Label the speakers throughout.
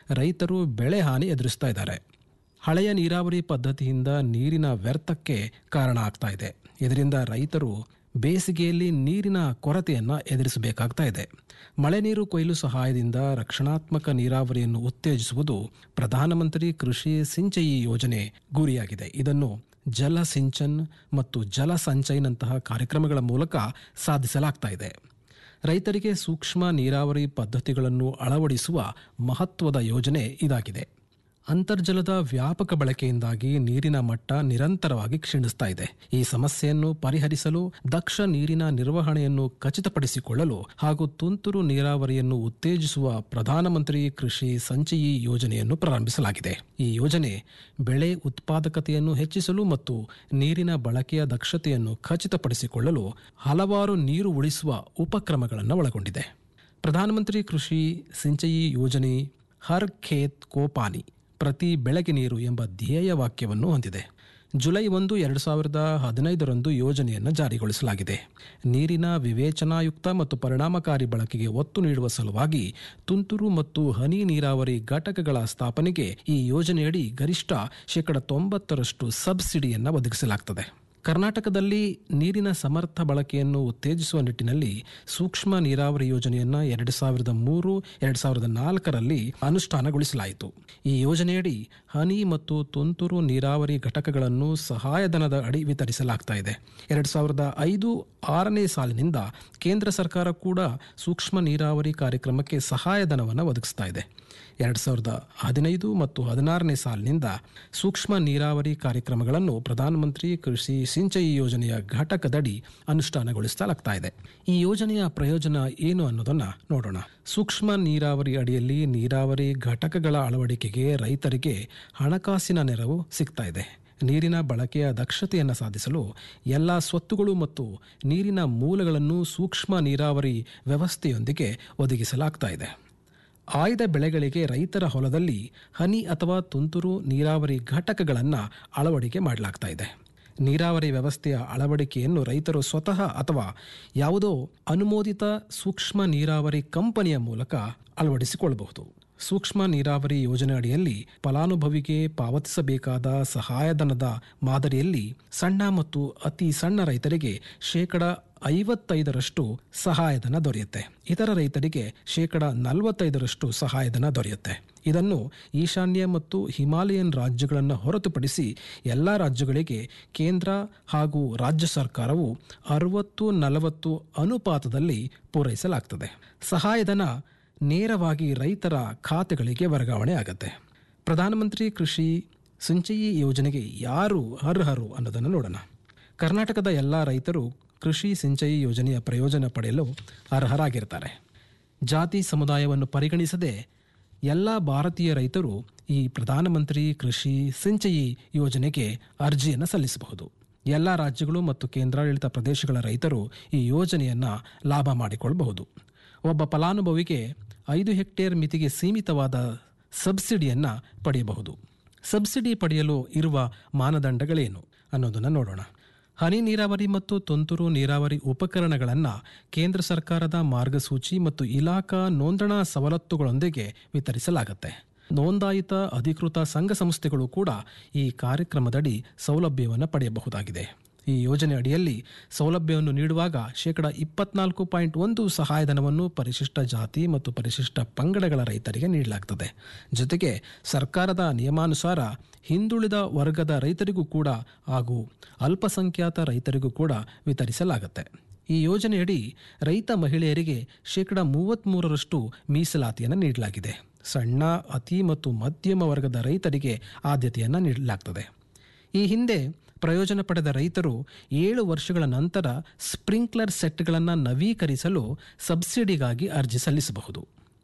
Speaker 1: ರೈತರು ಬೆಳೆ ಹಾನಿ ಎದುರಿಸ್ತಾ ಇದ್ದಾರೆ ಹಳೆಯ ನೀರಾವರಿ ಪದ್ಧತಿಯಿಂದ ನೀರಿನ ವ್ಯರ್ಥಕ್ಕೆ ಕಾರಣ ಆಗ್ತಾ ಇದೆ ಇದರಿಂದ ರೈತರು ಬೇಸಿಗೆಯಲ್ಲಿ ನೀರಿನ ಕೊರತೆಯನ್ನ ಎದುರಿಸಬೇಕಾಗ್ತಾ ಇದೆ ಮಳೆ ನೀರು ಕೊಯ್ಲು ಸಹಾಯದಿಂದ ರಕ್ಷಣಾತ್ಮಕ ನೀರಾವರಿಯನ್ನು ಉತ್ತೇಜಿಸುವುದು ಪ್ರಧಾನಮಂತ್ರಿ ಕೃಷಿ ಸಿಂಚಯಿ ಯೋಜನೆ ಗುರಿಯಾಗಿದೆ ಇದನ್ನು ಜಲ ಸಿಂಚನ್ ಮತ್ತು ಜಲ ಸಂಚಯನಂತಹ ಕಾರ್ಯಕ್ರಮಗಳ ಮೂಲಕ ಸಾಧಿಸಲಾಗ್ತಾ ಇದೆ ರೈತರಿಗೆ ಸೂಕ್ಷ್ಮ ನೀರಾವರಿ ಪದ್ಧತಿಗಳನ್ನು ಅಳವಡಿಸುವ ಮಹತ್ವದ ಯೋಜನೆ ಇದಾಗಿದೆ ಅಂತರ್ಜಲದ ವ್ಯಾಪಕ ಬಳಕೆಯಿಂದಾಗಿ ನೀರಿನ ಮಟ್ಟ ನಿರಂತರವಾಗಿ ಕ್ಷೀಣಿಸ್ತಾ ಇದೆ ಈ ಸಮಸ್ಯೆಯನ್ನು ಪರಿಹರಿಸಲು ದಕ್ಷ ನೀರಿನ ನಿರ್ವಹಣೆಯನ್ನು ಖಚಿತಪಡಿಸಿಕೊಳ್ಳಲು ಹಾಗೂ ತುಂತುರು ನೀರಾವರಿಯನ್ನು ಉತ್ತೇಜಿಸುವ ಪ್ರಧಾನಮಂತ್ರಿ ಕೃಷಿ ಸಂಚಯಿ ಯೋಜನೆಯನ್ನು ಪ್ರಾರಂಭಿಸಲಾಗಿದೆ ಈ ಯೋಜನೆ ಬೆಳೆ ಉತ್ಪಾದಕತೆಯನ್ನು ಹೆಚ್ಚಿಸಲು ಮತ್ತು ನೀರಿನ ಬಳಕೆಯ ದಕ್ಷತೆಯನ್ನು ಖಚಿತಪಡಿಸಿಕೊಳ್ಳಲು ಹಲವಾರು ನೀರು ಉಳಿಸುವ ಉಪಕ್ರಮಗಳನ್ನು ಒಳಗೊಂಡಿದೆ ಪ್ರಧಾನಮಂತ್ರಿ ಕೃಷಿ ಸಿಂಚಯಿ ಯೋಜನೆ ಹರ್ ಖೇತ್ ಕೋ ಪಾನಿ ಪ್ರತಿ ಬೆಳೆಗೆ ನೀರು ಎಂಬ ಧ್ಯೇಯ ವಾಕ್ಯವನ್ನು ಹೊಂದಿದೆ ಜುಲೈ ಒಂದು ಎರಡು ಸಾವಿರದ ಹದಿನೈದರಂದು ಯೋಜನೆಯನ್ನು ಜಾರಿಗೊಳಿಸಲಾಗಿದೆ ನೀರಿನ ವಿವೇಚನಾಯುಕ್ತ ಮತ್ತು ಪರಿಣಾಮಕಾರಿ ಬಳಕೆಗೆ ಒತ್ತು ನೀಡುವ ಸಲುವಾಗಿ ತುಂತುರು ಮತ್ತು ಹನಿ ನೀರಾವರಿ ಘಟಕಗಳ ಸ್ಥಾಪನೆಗೆ ಈ ಯೋಜನೆಯಡಿ ಗರಿಷ್ಠ ಶೇಕಡ ತೊಂಬತ್ತರಷ್ಟು ಸಬ್ಸಿಡಿಯನ್ನು ಒದಗಿಸಲಾಗುತ್ತದೆ ಕರ್ನಾಟಕದಲ್ಲಿ ನೀರಿನ ಸಮರ್ಥ ಬಳಕೆಯನ್ನು ಉತ್ತೇಜಿಸುವ ನಿಟ್ಟಿನಲ್ಲಿ ಸೂಕ್ಷ್ಮ ನೀರಾವರಿ ಯೋಜನೆಯನ್ನು ಎರಡು ಸಾವಿರದ ಮೂರು ಎರಡು ಸಾವಿರದ ನಾಲ್ಕರಲ್ಲಿ ಅನುಷ್ಠಾನಗೊಳಿಸಲಾಯಿತು ಈ ಯೋಜನೆಯಡಿ ಹನಿ ಮತ್ತು ತುಂತುರು ನೀರಾವರಿ ಘಟಕಗಳನ್ನು ಸಹಾಯಧನದ ಅಡಿ ವಿತರಿಸಲಾಗ್ತಾ ಇದೆ ಎರಡು ಸಾವಿರದ ಐದು ಆರನೇ ಸಾಲಿನಿಂದ ಕೇಂದ್ರ ಸರ್ಕಾರ ಕೂಡ ಸೂಕ್ಷ್ಮ ನೀರಾವರಿ ಕಾರ್ಯಕ್ರಮಕ್ಕೆ ಸಹಾಯಧನವನ್ನು ಒದಗಿಸ್ತಾ ಇದೆ ಎರಡು ಸಾವಿರದ ಹದಿನೈದು ಮತ್ತು ಹದಿನಾರನೇ ಸಾಲಿನಿಂದ ಸೂಕ್ಷ್ಮ ನೀರಾವರಿ ಕಾರ್ಯಕ್ರಮಗಳನ್ನು ಪ್ರಧಾನಮಂತ್ರಿ ಕೃಷಿ ಸಿಂಚಯಿ ಯೋಜನೆಯ ಘಟಕದಡಿ ಅನುಷ್ಠಾನಗೊಳಿಸಲಾಗ್ತಾ ಇದೆ ಈ ಯೋಜನೆಯ ಪ್ರಯೋಜನ ಏನು ಅನ್ನೋದನ್ನ ನೋಡೋಣ ಸೂಕ್ಷ್ಮ ನೀರಾವರಿ ಅಡಿಯಲ್ಲಿ ನೀರಾವರಿ ಘಟಕಗಳ ಅಳವಡಿಕೆಗೆ ರೈತರಿಗೆ ಹಣಕಾಸಿನ ನೆರವು ಸಿಗ್ತಾ ಇದೆ ನೀರಿನ ಬಳಕೆಯ ದಕ್ಷತೆಯನ್ನು ಸಾಧಿಸಲು ಎಲ್ಲ ಸ್ವತ್ತುಗಳು ಮತ್ತು ನೀರಿನ ಮೂಲಗಳನ್ನು ಸೂಕ್ಷ್ಮ ನೀರಾವರಿ ವ್ಯವಸ್ಥೆಯೊಂದಿಗೆ ಒದಗಿಸಲಾಗ್ತಾ ಇದೆ ಆಯ್ದ ಬೆಳೆಗಳಿಗೆ ರೈತರ ಹೊಲದಲ್ಲಿ ಹನಿ ಅಥವಾ ತುಂತುರು ನೀರಾವರಿ ಘಟಕಗಳನ್ನು ಅಳವಡಿಕೆ ಮಾಡಲಾಗ್ತಾ ಇದೆ ನೀರಾವರಿ ವ್ಯವಸ್ಥೆಯ ಅಳವಡಿಕೆಯನ್ನು ರೈತರು ಸ್ವತಃ ಅಥವಾ ಯಾವುದೋ ಅನುಮೋದಿತ ಸೂಕ್ಷ್ಮ ನೀರಾವರಿ ಕಂಪನಿಯ ಮೂಲಕ ಅಳವಡಿಸಿಕೊಳ್ಳಬಹುದು ಸೂಕ್ಷ್ಮ ನೀರಾವರಿ ಯೋಜನೆ ಅಡಿಯಲ್ಲಿ ಫಲಾನುಭವಿಗೆ ಪಾವತಿಸಬೇಕಾದ ಸಹಾಯಧನದ ಮಾದರಿಯಲ್ಲಿ ಸಣ್ಣ ಮತ್ತು ಅತಿ ಸಣ್ಣ ರೈತರಿಗೆ ಶೇಕಡ ಐವತ್ತೈದರಷ್ಟು ಸಹಾಯಧನ ದೊರೆಯುತ್ತೆ ಇತರ ರೈತರಿಗೆ ಶೇಕಡ ನಲವತ್ತೈದರಷ್ಟು ಸಹಾಯಧನ ದೊರೆಯುತ್ತೆ ಇದನ್ನು ಈಶಾನ್ಯ ಮತ್ತು ಹಿಮಾಲಯನ್ ರಾಜ್ಯಗಳನ್ನು ಹೊರತುಪಡಿಸಿ ಎಲ್ಲ ರಾಜ್ಯಗಳಿಗೆ ಕೇಂದ್ರ ಹಾಗೂ ರಾಜ್ಯ ಸರ್ಕಾರವು ಅರವತ್ತು ನಲವತ್ತು ಅನುಪಾತದಲ್ಲಿ ಪೂರೈಸಲಾಗ್ತದೆ ಸಹಾಯಧನ ನೇರವಾಗಿ ರೈತರ ಖಾತೆಗಳಿಗೆ ವರ್ಗಾವಣೆ ಆಗುತ್ತೆ ಪ್ರಧಾನಮಂತ್ರಿ ಕೃಷಿ ಸಿಂಚಯಿ ಯೋಜನೆಗೆ ಯಾರು ಅರ್ಹರು ಅನ್ನೋದನ್ನು ನೋಡೋಣ ಕರ್ನಾಟಕದ ಎಲ್ಲ ರೈತರು ಕೃಷಿ ಸಿಂಚಯಿ ಯೋಜನೆಯ ಪ್ರಯೋಜನ ಪಡೆಯಲು ಅರ್ಹರಾಗಿರ್ತಾರೆ ಜಾತಿ ಸಮುದಾಯವನ್ನು ಪರಿಗಣಿಸದೆ ಎಲ್ಲ ಭಾರತೀಯ ರೈತರು ಈ ಪ್ರಧಾನಮಂತ್ರಿ ಕೃಷಿ ಸಿಂಚಯಿ ಯೋಜನೆಗೆ ಅರ್ಜಿಯನ್ನು ಸಲ್ಲಿಸಬಹುದು ಎಲ್ಲ ರಾಜ್ಯಗಳು ಮತ್ತು ಕೇಂದ್ರಾಡಳಿತ ಪ್ರದೇಶಗಳ ರೈತರು ಈ ಯೋಜನೆಯನ್ನು ಲಾಭ ಮಾಡಿಕೊಳ್ಳಬಹುದು ಒಬ್ಬ ಫಲಾನುಭವಿಗೆ ಐದು ಹೆಕ್ಟೇರ್ ಮಿತಿಗೆ ಸೀಮಿತವಾದ ಸಬ್ಸಿಡಿಯನ್ನು ಪಡೆಯಬಹುದು ಸಬ್ಸಿಡಿ ಪಡೆಯಲು ಇರುವ ಮಾನದಂಡಗಳೇನು ಅನ್ನೋದನ್ನು ನೋಡೋಣ ಹನಿ ನೀರಾವರಿ ಮತ್ತು ತುಂತುರು ನೀರಾವರಿ ಉಪಕರಣಗಳನ್ನು ಕೇಂದ್ರ ಸರ್ಕಾರದ ಮಾರ್ಗಸೂಚಿ ಮತ್ತು ಇಲಾಖಾ ನೋಂದಣಾ ಸವಲತ್ತುಗಳೊಂದಿಗೆ ವಿತರಿಸಲಾಗುತ್ತೆ ನೋಂದಾಯಿತ ಅಧಿಕೃತ ಸಂಘ ಸಂಸ್ಥೆಗಳು ಕೂಡ ಈ ಕಾರ್ಯಕ್ರಮದಡಿ ಸೌಲಭ್ಯವನ್ನು ಪಡೆಯಬಹುದಾಗಿದೆ ಈ ಯೋಜನೆ ಅಡಿಯಲ್ಲಿ ಸೌಲಭ್ಯವನ್ನು ನೀಡುವಾಗ ಶೇಕಡ ಇಪ್ಪತ್ನಾಲ್ಕು ಪಾಯಿಂಟ್ ಒಂದು ಸಹಾಯಧನವನ್ನು ಪರಿಶಿಷ್ಟ ಜಾತಿ ಮತ್ತು ಪರಿಶಿಷ್ಟ ಪಂಗಡಗಳ ರೈತರಿಗೆ ನೀಡಲಾಗ್ತದೆ ಜೊತೆಗೆ ಸರ್ಕಾರದ ನಿಯಮಾನುಸಾರ ಹಿಂದುಳಿದ ವರ್ಗದ ರೈತರಿಗೂ ಕೂಡ ಹಾಗೂ ಅಲ್ಪಸಂಖ್ಯಾತ ರೈತರಿಗೂ ಕೂಡ ವಿತರಿಸಲಾಗುತ್ತೆ ಈ ಯೋಜನೆಯಡಿ ರೈತ ಮಹಿಳೆಯರಿಗೆ ಶೇಕಡ ಮೂವತ್ತ್ಮೂರರಷ್ಟು ಮೀಸಲಾತಿಯನ್ನು ನೀಡಲಾಗಿದೆ ಸಣ್ಣ ಅತಿ ಮತ್ತು ಮಧ್ಯಮ ವರ್ಗದ ರೈತರಿಗೆ ಆದ್ಯತೆಯನ್ನು ನೀಡಲಾಗ್ತದೆ ಈ ಹಿಂದೆ ಪ್ರಯೋಜನ ಪಡೆದ ರೈತರು ಏಳು ವರ್ಷಗಳ ನಂತರ ಸ್ಪ್ರಿಂಕ್ಲರ್ ಸೆಟ್ಗಳನ್ನು ನವೀಕರಿಸಲು ಸಬ್ಸಿಡಿಗಾಗಿ ಅರ್ಜಿ ಸಲ್ಲಿಸಬಹುದು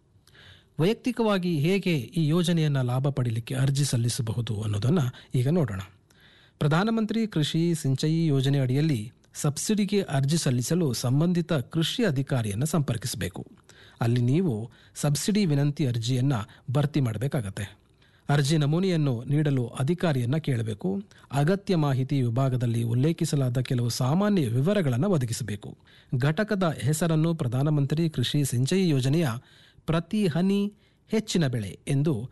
Speaker 1: ವೈಯಕ್ತಿಕವಾಗಿ ಹೇಗೆ ಈ ಯೋಜನೆಯನ್ನು ಲಾಭ ಪಡೀಲಿಕ್ಕೆ ಅರ್ಜಿ ಸಲ್ಲಿಸಬಹುದು ಅನ್ನೋದನ್ನು ಈಗ ನೋಡೋಣ ಪ್ರಧಾನಮಂತ್ರಿ ಕೃಷಿ ಸಿಂಚಯಿ ಯೋಜನೆ ಅಡಿಯಲ್ಲಿ ಸಬ್ಸಿಡಿಗೆ ಅರ್ಜಿ ಸಲ್ಲಿಸಲು ಸಂಬಂಧಿತ ಕೃಷಿ ಅಧಿಕಾರಿಯನ್ನು ಸಂಪರ್ಕಿಸಬೇಕು ಅಲ್ಲಿ ನೀವು ಸಬ್ಸಿಡಿ ವಿನಂತಿ ಅರ್ಜಿಯನ್ನು ಭರ್ತಿ ಮಾಡಬೇಕಾಗತ್ತೆ ಅರ್ಜಿ ನಮೂನೆಯನ್ನು ನೀಡಲು ಅಧಿಕಾರಿಯನ್ನ ಕೇಳಬೇಕು ಅಗತ್ಯ ಮಾಹಿತಿ ವಿಭಾಗದಲ್ಲಿ ಉಲ್ಲೇಖಿಸಲಾದ ಕೆಲವು ಸಾಮಾನ್ಯ ವಿವರಗಳನ್ನು ಒದಗಿಸಬೇಕು ಘಟಕದ ಹೆಸರನ್ನು ಪ್ರಧಾನಮಂತ್ರಿ ಕೃಷಿ ಸಿಂಚಯಿ ಯೋಜನೆಯ ಪ್ರತಿ ಹನಿ ಹೆಚ್ಚಿನ ಬೆಳೆ ಎಂದು